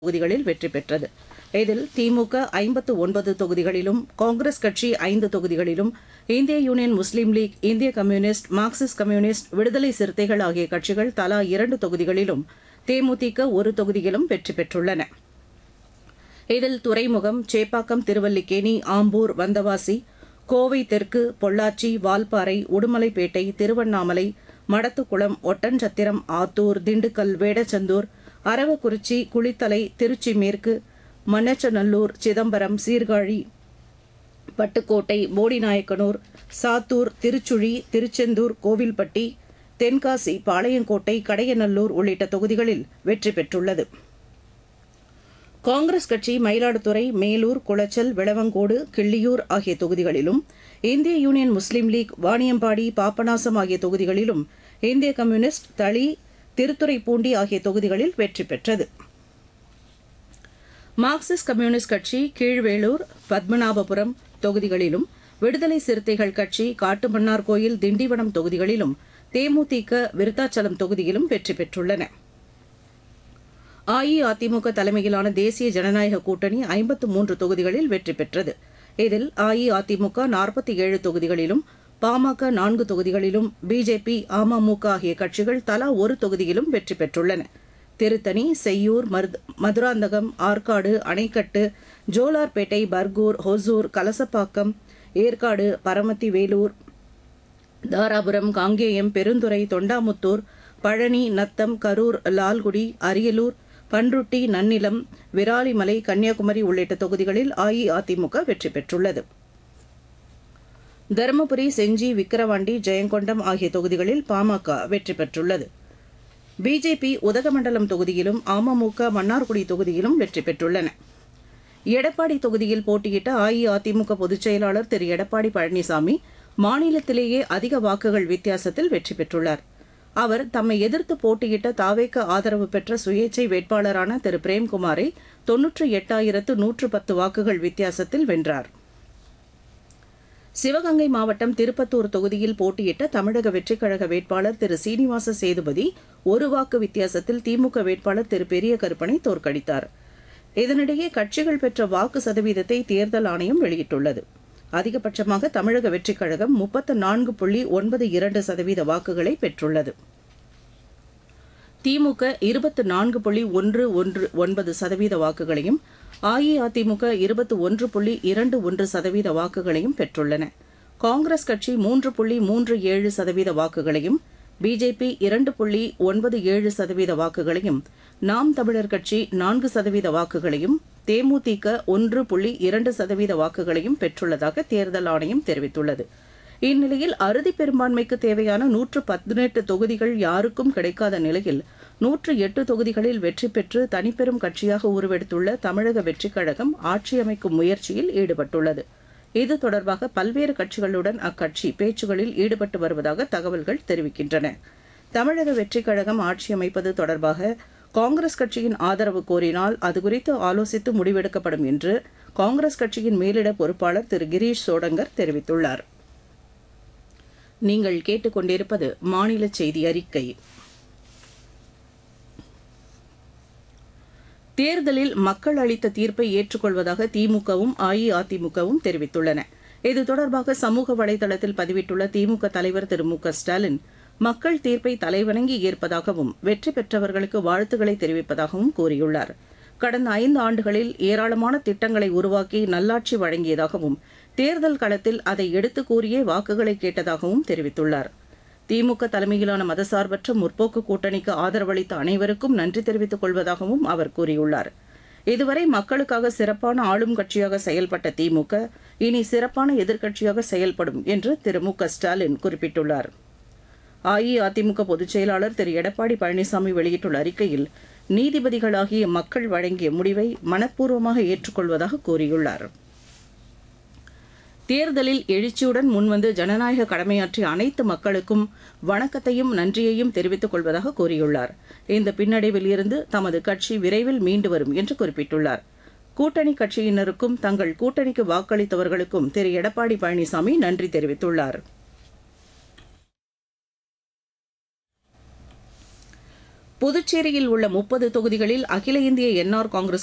தொகுதிகளில் வெற்றி பெற்றது இதில் திமுக ஐம்பத்து ஒன்பது தொகுதிகளிலும் காங்கிரஸ் கட்சி ஐந்து தொகுதிகளிலும் இந்திய யூனியன் முஸ்லீம் லீக் இந்திய communist Marxist communist Viduthalai Chiruthaigal ஆகிய கட்சிகள் தலா இரண்டு தொகுதிகளிலும் தேமுதிக ஒரு தொகுதியிலும் வெற்றி பெற்றுள்ளன இதில் துறைமுகம் சேப்பாக்கம் திருவல்லிக்கேணி ஆம்பூர் வந்தவாசி கோவை தெற்கு பொள்ளாச்சி வால்பாறை உடுமலைப்பேட்டை திருவண்ணாமலை மடத்துக்குளம் ஒட்டன்சத்திரம் ஆத்தூர் திண்டுக்கல் வேடச்சந்தூர் அரவக்குறிச்சி குளித்தலை திருச்சி மேற்கு மண்ணச்சநல்லூர் சிதம்பரம் சீர்காழி பட்டுக்கோட்டை போடிநாயக்கனூர் சாத்தூர் திருச்சுழி திருச்செந்தூர் கோவில்பட்டி தென்காசி பாளையங்கோட்டை கடையநல்லூர் உள்ளிட்ட தொகுதிகளில் வெற்றி பெற்றுள்ளது காங்கிரஸ் கட்சி மயிலாடுதுறை மேலூர் குளச்சல் விளவங்கோடு கிள்ளியூர் ஆகிய தொகுதிகளிலும் இந்திய union Muslim league Vaniyambadi Papanasam ஆகிய தொகுதிகளிலும் இந்திய கம்யூனிஸ்ட் தளி திருத்துறைப்பூண்டி ஆகிய தொகுதிகளில் வெற்றி பெற்றது மார்க்சிஸ்ட் கம்யூனிஸ்ட் கட்சி கீழ்வேளூர் பத்மநாபபுரம் தொகுதிகளிலும் விடுதலை சிறுத்தைகள் கட்சி காட்டுமன்னார் கோயில் திண்டிவனம் தொகுதிகளிலும் தேமுதிக விருத்தாச்சலம் தொகுதியிலும் வெற்றி பெற்றுள்ளன அஇஅதிமுக தலைமையிலான தேசிய ஜனநாயக கூட்டணி ஐம்பத்து மூன்று தொகுதிகளில் வெற்றி பெற்றது இதில் அஇஅதிமுக நாற்பத்தி ஏழு தொகுதிகளிலும் பாமக நான்கு தொகுதிகளிலும் பிஜேபி அமமுக ஆகிய கட்சிகள் தலா ஒரு தொகுதியிலும் வெற்றி பெற்றுள்ளன திருத்தணி செய்யூர் மதுராந்தகம் ஆற்காடு அணைக்கட்டு ஜோலார்பேட்டை பர்கூர் ஹொசூர் கலசப்பாக்கம் ஏற்காடு பரமத்தி வேலூர் தாராபுரம் காங்கேயம் பெருந்துறை தொண்டாமுத்தூர் பழனி நத்தம் கரூர் லால்குடி அரியலூர் பன்ருட்டி நன்னிலம் விராலிமலை கன்னியாகுமரி உள்ளிட்ட தொகுதிகளில் அஇஅதிமுக வெற்றி பெற்றுள்ளது தருமபுரி செஞ்சி விக்கிரவாண்டி ஜெயங்கொண்டம் ஆகிய தொகுதிகளில் பாமக வெற்றி பெற்றுள்ளது பிஜேபி உதகமண்டலம் தொகுதியிலும் அமமுக மன்னார்குடி தொகுதியிலும் வெற்றி பெற்றுள்ளன எடப்பாடி தொகுதியில் போட்டியிட்ட அஇஅதிமுக பொதுச் செயலாளர் திரு எடப்பாடி பழனிசாமி மாநிலத்திலேயே அதிக வாக்குகள் வித்தியாசத்தில் வெற்றி பெற்றுள்ளார் அவர் தம்மை எதிர்த்து போட்டியிட்ட தாவேக்க ஆதரவு பெற்ற சுயேச்சை வேட்பாளரான திரு பிரேம்குமாரை தொன்னூற்று எட்டாயிரத்து நூற்று பத்து வாக்குகள் வித்தியாசத்தில் வென்றார் சிவகங்கை மாவட்டம் திருப்பத்தூர் தொகுதியில் போட்டியிட்ட தமிழக வெற்றிக் கழக வேட்பாளர் திரு சீனிவாச சேதுபதி ஒரு வாக்கு வித்தியாசத்தில் திமுக வேட்பாளர் திரு பெரிய கருப்பனை தோற்கடித்தார் இதனிடையே கட்சிகள் பெற்ற வாக்கு சதவீதத்தை தேர்தல் ஆணையம் வெளியிட்டுள்ளது அதிகபட்சமாக தமிழக வெற்றிக் கழகம் முப்பத்து நான்கு புள்ளி ஒன்பது இரண்டு சதவீத வாக்குகளை பெற்றுள்ளது திமுக இருபத்து நான்கு புள்ளி ஒன்று ஒன்று ஒன்பது சதவீத வாக்குகளையும் அஇஅதிமுக இருபத்து ஒன்று புள்ளி இரண்டு ஒன்று சதவீத வாக்குகளையும் பெற்றுள்ளன காங்கிரஸ் கட்சி மூன்று புள்ளி மூன்று ஏழு சதவீத வாக்குகளையும் பிஜேபி இரண்டு புள்ளி ஒன்பது ஏழு சதவீத வாக்குகளையும் நாம் தமிழர் கட்சி நான்கு சதவீத வாக்குகளையும் தேமுதிக ஒன்று புள்ளி இரண்டு சதவீத வாக்குகளையும் பெற்றுள்ளதாக தேர்தல் ஆணையம் தெரிவித்துள்ளது இந்நிலையில் அறுதி பெரும்பான்மைக்கு தேவையான நூற்று பதினெட்டு தொகுதிகள் யாருக்கும் கிடைக்காத நிலையில் நூற்று எட்டு தொகுதிகளில் வெற்றி பெற்று தனிப்பெரும் கட்சியாக உருவெடுத்துள்ள தமிழக வெற்றிக் கழகம் ஆட்சி அமைக்கும் முயற்சியில் ஈடுபட்டுள்ளது இது தொடர்பாக பல்வேறு கட்சிகளுடன் அக்கட்சி பேச்சுகளில் ஈடுபட்டு வருவதாக தகவல்கள் தெரிவிக்கின்றன தமிழக வெற்றிக் கழகம் ஆட்சி அமைப்பது தொடர்பாக காங்கிரஸ் கட்சியின் ஆதரவு கோரினால் அது குறித்து ஆலோசித்து முடிவெடுக்கப்படும் என்று காங்கிரஸ் கட்சியின் மேலிட பொறுப்பாளர் திரு கிரீஷ் சோடங்கர் தெரிவித்துள்ளார் நீங்கள் கேட்டுக்கொண்டிருப்பது மாநில செய்தி அறிக்கை தேர்தலில் மக்கள் அளித்த தீர்ப்பை ஏற்றுக்கொள்வதாக திமுகவும் அஇஅதிமுகவும் தெரிவித்துள்ளன இது தொடர்பாக சமூக வலைதளத்தில் பதிவிட்டுள்ள திமுக தலைவர் திரு மு க ஸ்டாலின் மக்கள் தீர்ப்பை தலைவணங்கி ஏற்பதாகவும் வெற்றி பெற்றவர்களுக்கு வாழ்த்துக்களை தெரிவிப்பதாகவும் கூறியுள்ளார் கடந்த ஐந்து ஆண்டுகளில் ஏராளமான திட்டங்களை உருவாக்கி நல்லாட்சி வழங்கியதாகவும் தேர்தல் களத்தில் அதை எடுத்து கூறியே வாக்குகளை கேட்டதாகவும் தெரிவித்துள்ளார் திமுக தலைமையிலான மதசார்பற்ற முற்போக்கு கூட்டணிக்கு ஆதரவளித்த அனைவருக்கும் நன்றி தெரிவித்துக் கொள்வதாகவும் அவர் கூறியுள்ளார் இதுவரை மக்களுக்காக சிறப்பான ஆளும் கட்சியாக செயல்பட்ட திமுக இனி சிறப்பான எதிர்க்கட்சியாக செயல்படும் என்று திரு மு க ஸ்டாலின் குறிப்பிட்டுள்ளார் அஇஅதிமுக பொதுச் செயலாளர் திரு எடப்பாடி பழனிசாமி வெளியிட்டுள்ள அறிக்கையில் நீதிபதிகளாகிய மக்கள் வழங்கிய முடிவை மனப்பூர்வமாக ஏற்றுக்கொள்வதாக கூறியுள்ளார் தேர்தலில் எழுச்சியுடன் முன்வந்து ஜனநாயக கடமையாற்றிய அனைத்து மக்களுக்கும் வணக்கத்தையும் நன்றியையும் தெரிவித்துக் கொள்வதாக கூறியுள்ளார் இந்த பின்னடைவில் இருந்து தமது கட்சி விரைவில் மீண்டு வரும் என்று குறிப்பிட்டுள்ளார் கூட்டணி கட்சியினருக்கும் தங்கள் கூட்டணிக்கு வாக்களித்தவர்களுக்கும் திரு எடப்பாடி பழனிசாமி நன்றி தெரிவித்துள்ளார் புதுச்சேரியில் உள்ள முப்பது தொகுதிகளில் அகில இந்திய என்ஆர் காங்கிரஸ்